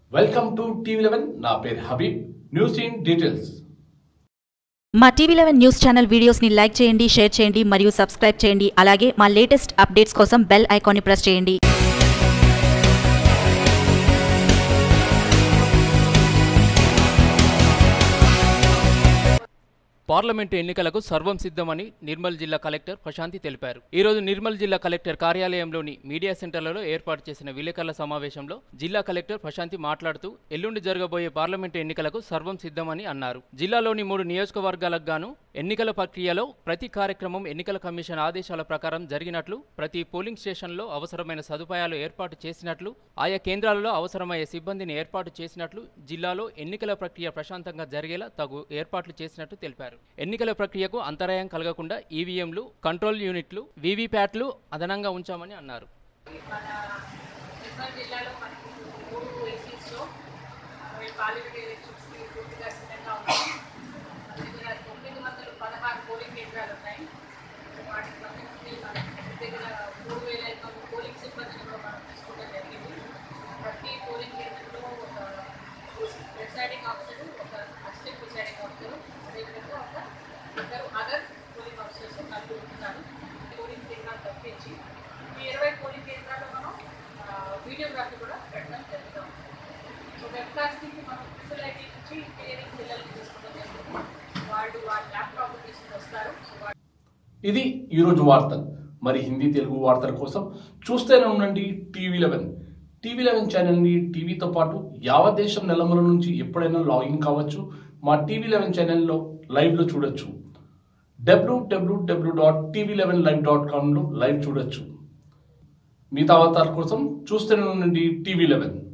welcome to TV eleven నా పేరు Habib news in details మా టీవీ లెవెన్ న్యూస్ ఛానల్ వీడియోస్ని లైక్ చేయండి షేర్ చేయండి మరియు సబ్స్క్రైబ్ చేయండి అలాగే మా లేటెస్ట్ అప్డేట్స్ కోసం బెల్ ఐకాన్ని ప్రెస్ చేయండి పార్లమెంటు ఎన్నికలకు సర్వం సిద్ధమని నిర్మల్ జిల్లా కలెక్టర్ ప్రశాంతి తెలిపారు ఈ రోజు నిర్మల్ జిల్లా కలెక్టర్ కార్యాలయంలోని మీడియా సెంటర్లలో ఏర్పాటు చేసిన విలేకరుల సమావేశంలో జిల్లా కలెక్టర్ ప్రశాంతి మాట్లాడుతూ ఎల్లుండి జరగబోయే పార్లమెంటు ఎన్నికలకు సర్వం సిద్ధమని అన్నారు జిల్లాలోని మూడు నియోజకవర్గాలకు గాను ఎన్నికల ప్రక్రియలో ప్రతి కార్యక్రమం ఎన్నికల కమిషన్ ఆదేశాల ప్రకారం జరిగినట్లు ప్రతి పోలింగ్ స్టేషన్లో అవసరమైన సదుపాయాలు ఏర్పాటు చేసినట్లు ఆయా కేంద్రాలలో అవసరమయ్యే సిబ్బందిని ఏర్పాటు చేసినట్లు జిల్లాలో ఎన్నికల ప్రక్రియ ప్రశాంతంగా జరిగేలా తగు ఏర్పాట్లు చేసినట్టు తెలిపారు ఎన్నికల ప్రక్రియకు అంతరాయం కలగకుండా ఈవీఎంలు కంట్రోల్ యూనిట్లు వీవీప్యాట్లు అదనంగా ఉంచామని అన్నారు మన నిర్మల్ జిల్లాలో మనకి మూడు ఏసీస్లో పార్లమెంట్ ఎలక్షన్స్కి పూర్తిగా సిద్ధంగా ఉన్నాయి మన దగ్గర తొమ్మిది వందల పదహారు పోలింగ్ కేంద్రాలు ఉన్నాయి వాటికి సంబంధించి మన దగ్గర మూడు వేల ఐదు వందల పోలింగ్ సిబ్బందిని కూడా మనం తీసుకోవడం జరిగింది ప్రతి పోలింగ్ కేంద్రంలో ఒక ప్రిసైడింగ్ ఆఫీసర్ ఒక అసిస్టెంట్ ప్రిసైడింగ్ ఆఫీసర్ అదేవిధంగా ఒక ఇద్దరు అదర్ పోలింగ్ ఆఫీసర్స్ నలుగురు ఉన్నారు పోలింగ్ కేంద్రాలు తప్పించి ఈ ఇరవై పోలింగ్ కేంద్రాల్లో మనం ఆ, వీడియోగ్రఫీ కూడా పెట్టడం జరుగుతాం సో వెబ్కాస్టింగ్కి మనం ట్రిపుల్ ఐటీ నుంచి ఇంజనీరింగ్ పిల్లల్ని తీసుకోవడం జరుగుతుంది వాళ్ళు వాళ్ళ ల్యాప్టాప్ తీసుకుని వస్తారు సో వాళ్ళు ఇది ఈరోజు వార్తలు మరి హిందీ తెలుగు వార్తల కోసం చూస్తూనే ఉండండి టీవీ లెవెన్ టీవీ లెవెన్ ఛానల్ని టీవీతో పాటు యావత్ దేశం నెలమల నుంచి ఎప్పుడైనా లాగిన్ కావచ్చు మా టీవీ లెవెన్ ఛానల్లో లైవ్లో చూడొచ్చు డబ్ల్యూడబ్ల్యూడబ్ల్యూ dot TV eleven live dot కామ్లో లైవ్ చూడొచ్చు మిగతా వార్తల కోసం చూస్తూనే ఉండండి టీవీ లెవెన్